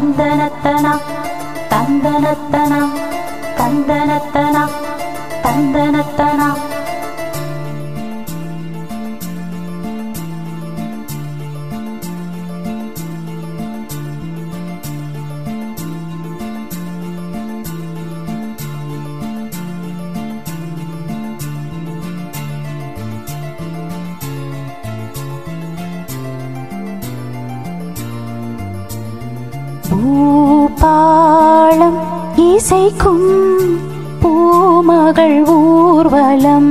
தந்தனத்தனா தந்தனத்தனா தந்தனத்தனா தந்தனத்தனா பூபாளம் இசைக்கும் பூமகள் ஊர்வலம்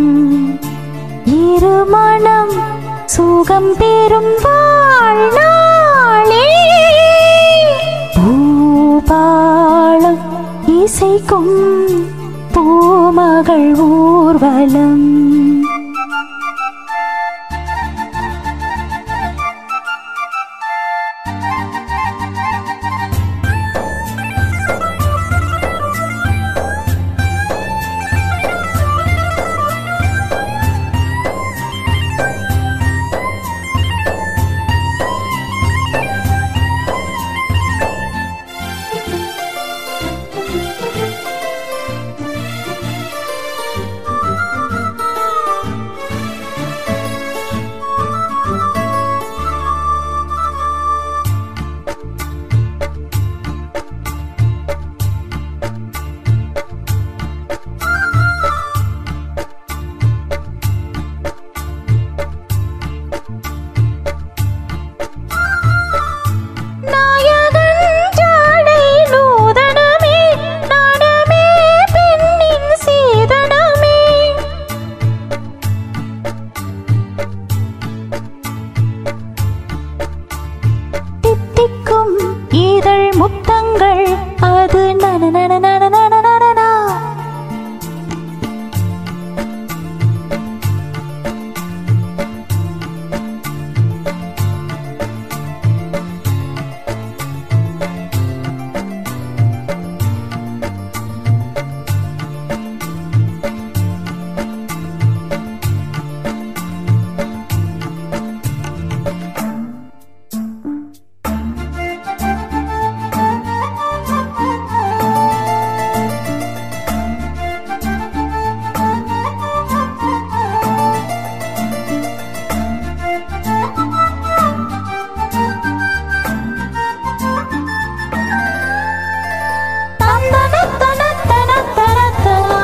இருமணம் சுகம் பெறும் வாழ்நாளே பூபாளம் இசைக்கும் பூமகள் ஊர்வலம் நாயகன் ஜாடை நூதனமே நாடமே பெண்ணின் சீதனமே தித்திக்கும் இதழ் முத்தங்கள் அது நன நன நன நன நனனா. தந்தன தன தன தன தனா.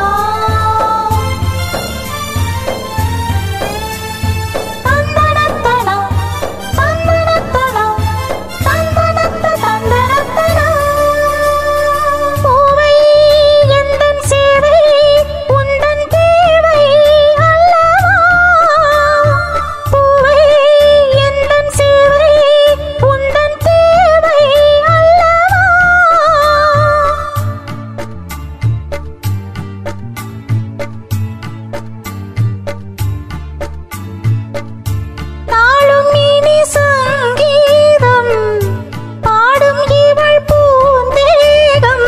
தந்தனத்தனா, தந்தனத்தனா, தந்தனத்த தந்தனத்தனா. பூவை எந்தன் சேவை உந்தன் தேவை அல்லவா பூவை எந்தன் சேவை உந்தன் தேவை அல்லவா நாளும் இனி சங்கீதம் பாடும் இவள் பூந்தேகம்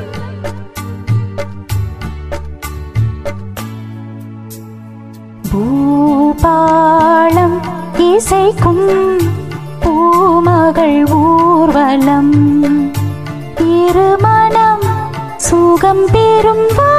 பூபாளம் இசைக்கும் பூமகள் ஊர்வலம் இருமணம் சுகம் பெறும் வா